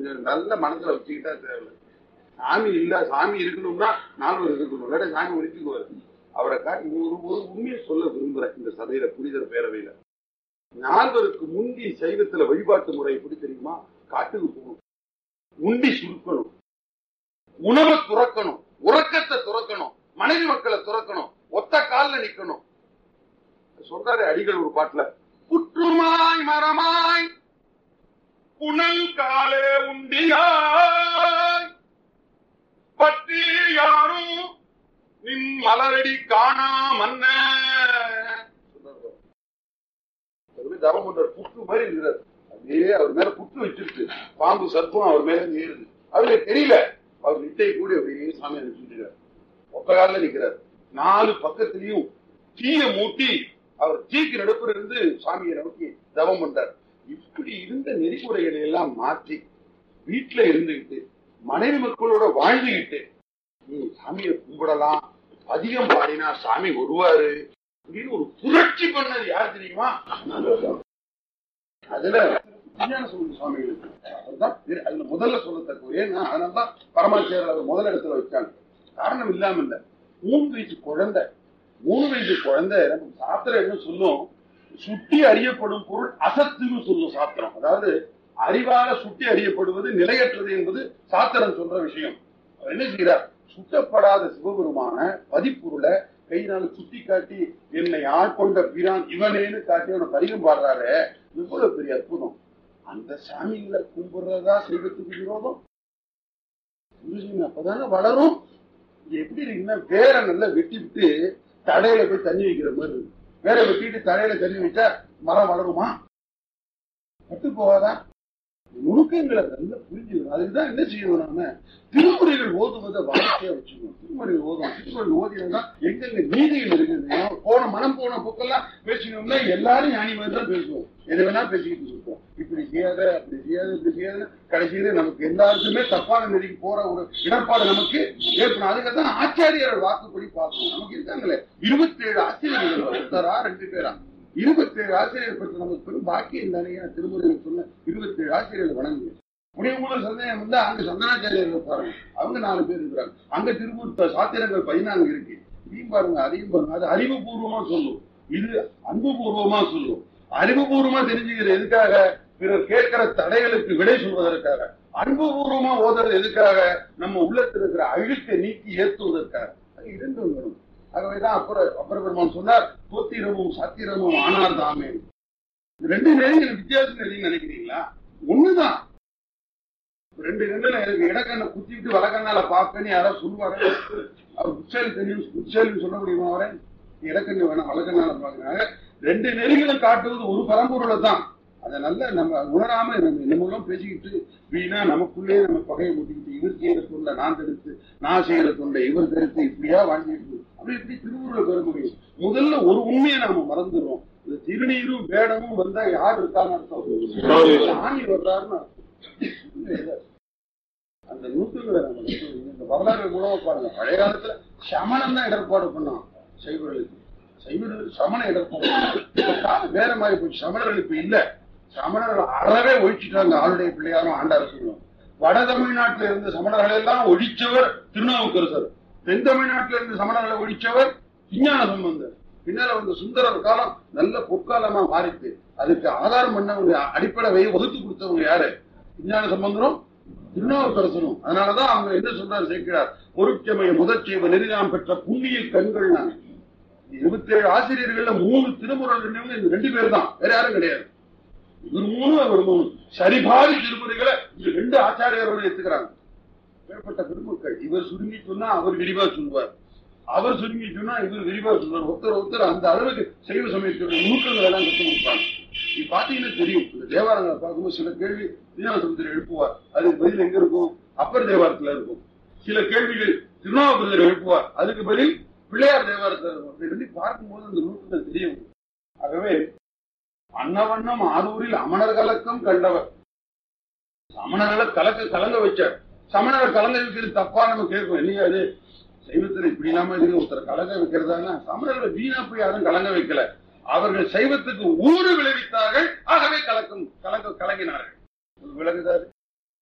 கொஞ்சம் நல்ல மனசுல வச்சுக்கிட்டா தேவை சாமி இல்ல சாமி இருக்கணும்னா நால்வர் இருக்கணும் இல்லாட்ட சாமி ஒழிச்சுக்குவார் அவரை காட்டி ஒரு ஒரு உண்மையை சொல்ல விரும்புறேன் இந்த சபையில புனிதர் பேரவையில நால்வருக்கு முந்தி சைவத்துல வழிபாட்டு முறை எப்படி தெரியுமா காட்டுக்கு போகணும் உண்டி சுருக்கணும் உணவை துறக்கணும் உறக்கத்தை துறக்கணும் மனைவி மக்களை துறக்கணும் ஒத்த கால்ல நிக்கணும் சொல்றாரு அடிகள் ஒரு பாட்டுல புற்றுமாய் மரமாய் புனல் காலே உண்டியாய் பற்றி யாரும் நின் மலரடி காணா மன்ன தவம் பண்ற புற்று மாதிரி இருக்கிறார் அப்படியே அவர் மேல புற்று வச்சிருக்கு பாம்பு சர்ப்பம் அவர் மேல இருந்து ஏறுது அவருக்கு தெரியல அவர் நிட்டை கூடி அப்படியே சாமி அனுப்பிச்சுட்டு ஒத்த காலில் நிக்கிறார் நாலு பக்கத்திலையும் தீய மூட்டி அவர் தீக்கு நடுப்புல இருந்து சாமியை நோக்கி தவம் பண்றார் இப்படி இருந்த நெறிமுறைகளை எல்லாம் மாற்றி வீட்டுல இருந்துகிட்டு மனைவி மக்களோட வாழ்ந்துகிட்டு நீ சாமியை கும்பிடலாம் அதிகம் பாடினா சாமி வருவாரு அப்படின்னு ஒரு புரட்சி பண்ணது யார் தெரியுமா அதுல விஞ்ஞான சுவாமி சுவாமிகளுக்கு அதுதான் பெரிய- அதுல முதல்ல சொல்லத்தக்க ஏன்னா அதனாலதான் பரமாச்சாரியர் அவர் முதல் இடத்துல வச்சாங்க காரணம் இல்லாம இல்ல மூணு வயசு குழந்தை மூணு வயசு குழந்தை நமக்கு சாத்திரம் என்ன சொல்லும் சுட்டி அறியப்படும் பொருள் அசத்துன்னு சொல்லும் சாத்திரம் அதாவது அறிவால சுட்டி அறியப்படுவது நிலையற்றது என்பது சாத்திரம் சொல்ற விஷயம் அவர் என்ன செய்கிறார் சுட்டப்படாத சிவபெருமான பதிப்பொருளை கையினால சுட்டி காட்டி என்னை ஆட்கொண்ட பிரான் இவனேன்னு காட்டி அவனை பதிகம் பாடுறாரு இவ்வளவு பெரிய அற்புதம் அந்த சாமிகளை கும்பிடுறதா செய்வதுக்கு விரோதம் புரிஞ்சுங்க அப்பதானே வளரும் இது எப்படி இருக்குன்னா வேற நல்லா வெட்டி விட்டு தடையில போய் தண்ணி வைக்கிற மாதிரி இருக்கு வேற வெட்டிட்டு தடையில தண்ணி வச்சா மரம் வளருமா கட்டு போகாதா நுணுக்கங்களை நல்லா புரிஞ்சுக்கணும் அதுக்குதான் என்ன செய்யணும் நாம திருமுறைகள் ஓதுவதை வாழ்க்கையா வச்சுக்கணும் திருமுறைகள் ஓதும் திருமுறைகள் ஓதினா எங்கெங்க நீதிகள் இருக்குது போன மனம் போன போக்கெல்லாம் பேசினோம்னா எல்லாரும் ஞானி மாதிரி தான் பேசுவோம் எது வேணா பேசிக்கிட்டு இருக்கோம் இப்படி செய்யாத அப்படி செய்யாத இப்படி செய்யாத கடைசியில நமக்கு எல்லாருக்குமே தப்பான நெறிக்கு போற ஒரு இடர்பாடு நமக்கு ஏற்படும் அதுக்கு தான் ஆச்சாரியர்கள் வாக்குப்படி பார்க்கணும் நமக்கு இருக்காங்களே இருபத்தேழு ஆசிரியர்கள் ஒருத்தரா ரெண்டு பேரா இருபத்தேழு ஆசிரியர் பற்றி நமக்கு பெரும் பாக்கியம் தானே திருமுறையில் சொன்ன இருபத்தேழு ஆசிரியர்கள் வணங்குங்க முடிவுமுதல் சந்தேகம் வந்து அங்க சந்தனாச்சாரியர் இருப்பாங்க அவங்க நாலு பேர் இருக்கிறாங்க அங்க திருமூர்த்த சாத்திரங்கள் பதினான்கு இருக்கு இதையும் பாருங்க அதையும் பாருங்க அது அறிவுபூர்வமா சொல்லும் இது அன்புபூர்வமா சொல்லும் அறிவுபூர்வமா தெரிஞ்சுக்கிறது எதுக்காக பிறர் கேட்கிற தடைகளுக்கு விடை சொல்வதற்காக அன்புபூர்வமா ஓதுறது எதுக்காக நம்ம உள்ளத்தில் இருக்கிற அழுக்கை நீக்கி ஏற்றுவதற்காக அது இரண்டும் வரும் ஆகவேதான் அப்புறம் அப்புறம் பெருமான் சொன்னார் தோத்திரமும் சத்திரமும் ஆனார் தாமே இந்த ரெண்டு நெறிகள் வித்தியாசம் நெறின்னு நினைக்கிறீங்களா ஒண்ணுதான் ரெண்டு ரெண்டுல எனக்கு இடக்கண்ணை குத்திட்டு வலக்கண்ணால பார்ப்பேன்னு யாராவது சொல்லுவாங்க அவர் புச்சேலி தெரியும் புச்சேலின்னு சொல்ல முடியுமா அவரை இடக்கண்ணு வேணாம் வலக்கண்ணால பாக்குறாங்க ரெண்டு நெறிகளும் காட்டுவது ஒரு பரம்பொருளை தான் அதை நல்ல நம்ம உணராம நம்ம என்னமோ பேசிக்கிட்டு வீணா நமக்குள்ளே நம்ம பகையை முட்டிக்கிட்டு இவர் செய்யற தொண்டை நான் தடுத்து நான் செய்யற தொண்டை இவர் தடுத்து இப்படியா வாழ்ந்துட்டு அப்படி இப்படி திருவுருளை பெற முடியும் முதல்ல ஒரு உண்மையை நாம மறந்துடுறோம் இந்த திருநீரும் வேடமும் வந்தா யார் இருக்கான்னு அர்த்தம் சாமி வர்றாருன்னு அர்த்தம். அந்த நூற்றுகளை நம்ம கத்துக்கணும். இந்த வரலாறு மூலமா பாருங்க பழைய காலத்துல சமணம் தான் இடர்பாடு பண்ணான் சைவர்களுக்கு சைவர்களுக்கு சமண இடர்பாடு இப்ப காலம் வேற மாதிரி போச்சு சமணர்கள் இப்ப இல்ல சமணர்கள் அறவே ஒழிச்சுட்டாங்க ஆளுடைய பிள்ளையாரும் ஆண்டாரசும் வட தமிழ்நாட்டில இருந்த சமணர்கள் எல்லாம் ஒழிச்சவர் திருநாவுக்கரசர் தென் தமிழ்நாட்டில இருந்த சமணர்களை ஒழிச்சவர் விஞ்ஞான சம்பந்தர் பின்னால வந்த சுந்தரர் காலம் நல்ல பொற்காலமா மாறிட்டு அதுக்கு ஆதாரம் பண்ணவங்க அடிப்படை வை வகுத்து கொடுத்தவங்க யாரு விஞ்ஞான சம்பந்தரும் திருநாவுக்கரசனும் அதனாலதான் அவங்க என்ன சொல்றாரு சேர்க்கிறார் பொருட்சமய முதற்செய்வ நெறிதாம் பெற்ற புண்ணிய கண்கள் நான் இருபத்தி ஏழு ஆசிரியர்கள்ல மூணு திருமுறைகள் இருந்தவங்க இந்த ரெண்டு பேர் தான் வேற யாரும் கிடையாது இவர் மூணு அவர் மூணு சரிபாதி திருமுறைகளை இந்த ரெண்டு ஆச்சாரியரோட எடுத்துக்கிறாங்க ஏற்பட்ட பெருமக்கள் இவர் சுருங்கி சொன்னா அவர் விரிவா சொல்லுவார் அவர் சுருங்கி சொன்னா இவர் விரிவா சொல்லுவார் ஒருத்தர் ஒருத்தர் அந்த அளவுக்கு சைவ சமயத்துடைய நுணுக்கங்கள் எல்லாம் கற்றுக் கொடுப்பாங்க நீ பாத்தீங்கன்னா தெரியும் இந்த தேவாரங்களை பார்க்கும்போது சில கேள்வி விஞ்ஞானசமுத்திரம் எழுப்புவார் அதுக்கு பதில் எங்க இருக்கும் அப்பர் தேவாரத்துல இருக்கும் சில கேள்விகள் திருநாவுக்கரசர் எழுப்புவார் அதுக்கு பதில் பிள்ளையார் தேவாரத்துல இருக்கும் அப்படி ரெண்டு பார்க்கும்போது அந்த நுணுக்கங்கள் தெரிய வரும் ஆகவே அன்னவண்ணம் ஆரூரில் அமணர் கலக்கம் கண்டவர் சமணர்களை கலக்க கலங்க வச்சார் சமணர் கலங்க வைக்கிறது தப்பா நம்ம கேட்கும் இல்லையா அது சைவத்துல இப்படி இல்லாம இருக்கு ஒருத்தர் கலங்க வைக்கிறதாங்க சமணர்களை வீணா போய் யாரும் கலங்க வைக்கல அவர்கள் சைவத்துக்கு ஊறு விளைவித்தார்கள் ஆகவே கலக்கம் கலங்க கலங்கினார்கள் விளங்குதாரு